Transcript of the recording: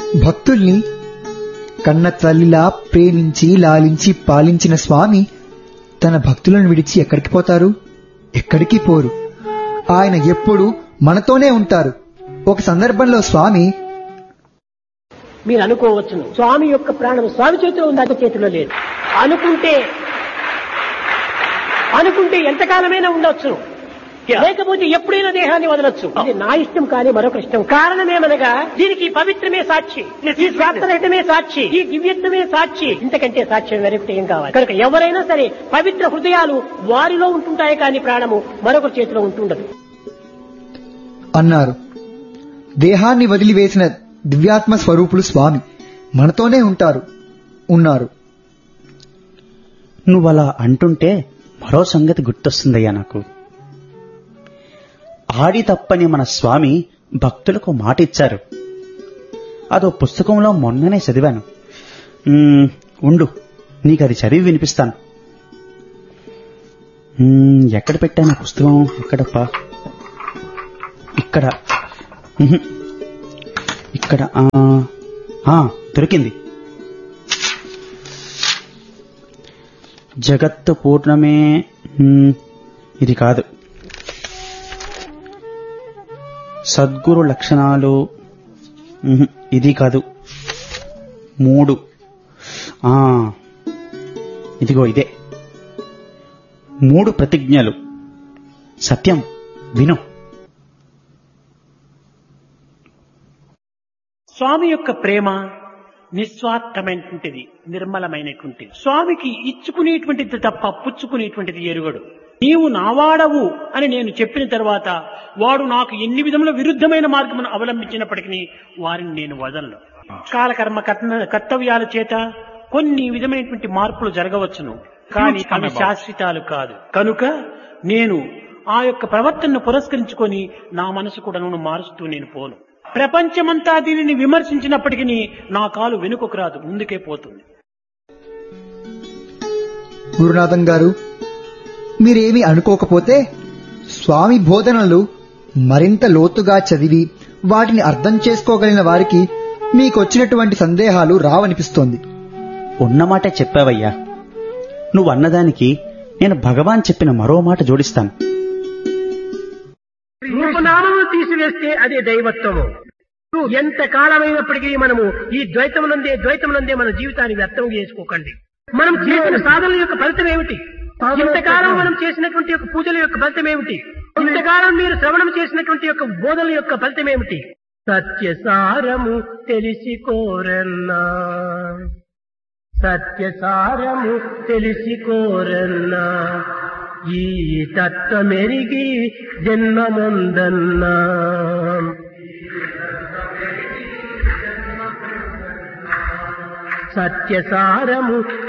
భక్తుల్ని కన్న తల్లిలా ప్రేమించి లాలించి పాలించిన స్వామి తన భక్తులను విడిచి ఎక్కడికి పోతారు ఎక్కడికి పోరు ఆయన ఎప్పుడు మనతోనే ఉంటారు ఒక సందర్భంలో స్వామి మీరు అనుకోవచ్చును స్వామి యొక్క ప్రాణం స్వామి చేతిలో ఉంది అతని చేతిలో లేదు అనుకుంటే అనుకుంటే ఎంతకాలమైనా ఉండొచ్చు లేకపోతే ఎప్పుడైనా దేహాన్ని వదలొచ్చు ఇది నా ఇష్టం కానీ మరొక ఇష్టం కారణమేమనగా దీనికి పవిత్రమే సాక్షి ఈ శాస్త్రహితమే సాక్షి ఈ దివ్యత్వమే సాక్షి ఇంతకంటే సాక్ష్యం వెరొకటి ఏం కావాలి కనుక ఎవరైనా సరే పవిత్ర హృదయాలు వారిలో ఉంటుంటాయి కానీ ప్రాణము మరొకరి చేతిలో ఉంటుండదు అన్నారు దేహాన్ని వదిలివేసిన దివ్యాత్మ స్వరూపులు స్వామి మనతోనే ఉంటారు ఉన్నారు నువ్వలా అంటుంటే మరో సంగతి గుర్తొస్తుందయ్యా నాకు ఆడి తప్పని మన స్వామి భక్తులకు మాట ఇచ్చారు అదో పుస్తకంలో మొన్ననే చదివాను మ్మ్, ఉండు నీకు అది చదివి వినిపిస్తాను మ్మ్, ఎక్కడ పెట్టాను ఆ పుస్తకం ఎక్కడప్పా ఇక్కడ మ్హూ. ఇక్కడ ఆ, ఆ, దొరికింది జగత్తు పూర్ణమే మ్మ్, ఇది కాదు సద్గురు లక్షణాలు మ్హూ, ఇది కాదు మూడు ఆ ఇదిగో ఇదే మూడు ప్రతిజ్ఞలు సత్యం విను స్వామి యొక్క ప్రేమ నిస్వార్థమైనటువంటిది నిర్మలమైనటువంటిది స్వామికి ఇచ్చుకునేటువంటిది తప్ప పుచ్చుకునేటువంటిది ఎరుగడు నీవు నావాడవు అని నేను చెప్పిన తర్వాత వాడు నాకు ఎన్ని విధముల విరుద్ధమైన మార్గమును అవలంబించినప్పటికీ వారిని నేను వదలను కాలకర్మ కర్మ- కర్తవ్యాల చేత కొన్ని విధమైనటువంటి మార్పులు జరగవచ్చును కానీ అవి శాశ్వతాలు కాదు కనుక నేను ఆ యొక్క ప్రవర్తనను పురస్కరించుకొని నా మనసు కూడా నన్ను మారుస్తూ నేను పోను ప్రపంచమంతా దీనిని విమర్శించినప్పటికీ నా కాలు వెనుకకు రాదు ముందుకే పోతుంది గురునాథం గారు మీరేమీ అనుకోకపోతే స్వామి బోధనలు మరింత లోతుగా చదివి వాటిని అర్థం చేసుకోగలిగిన వారికి మీకొచ్చినటువంటి సందేహాలు రావనిపిస్తోంది ఉన్నమాటే చెప్పావయ్యా నువ్వు అన్నదానికి నేను భగవాన్ చెప్పిన మరో మాట జోడిస్తాను రూపనామము తీసివేస్తే అదే దైవత్వము ఎంత కాలమైనప్పటికీ మనము ఈ ద్వైతమునందే ద్వైతమునందే మన జీవితాన్ని వ్యర్థం చేసుకోకండి మనం చేసిన సాధనల యొక్క ఫలితం ఏమిటి ఇంతకాలం మనం చేసినటువంటి యొక్క పూజల యొక్క ఫలితం ఏమిటి ఇంతకాలం మీరు శ్రవణం చేసినటువంటి యొక్క బోధనల యొక్క ఫలితం ఏమిటి సత్యసారము తెలిసి కోరన్నా సత్యసారము తెలిసి కోరన్నా ఈ తత్వమెరిగి జన్మముందన్నా సత్యసారము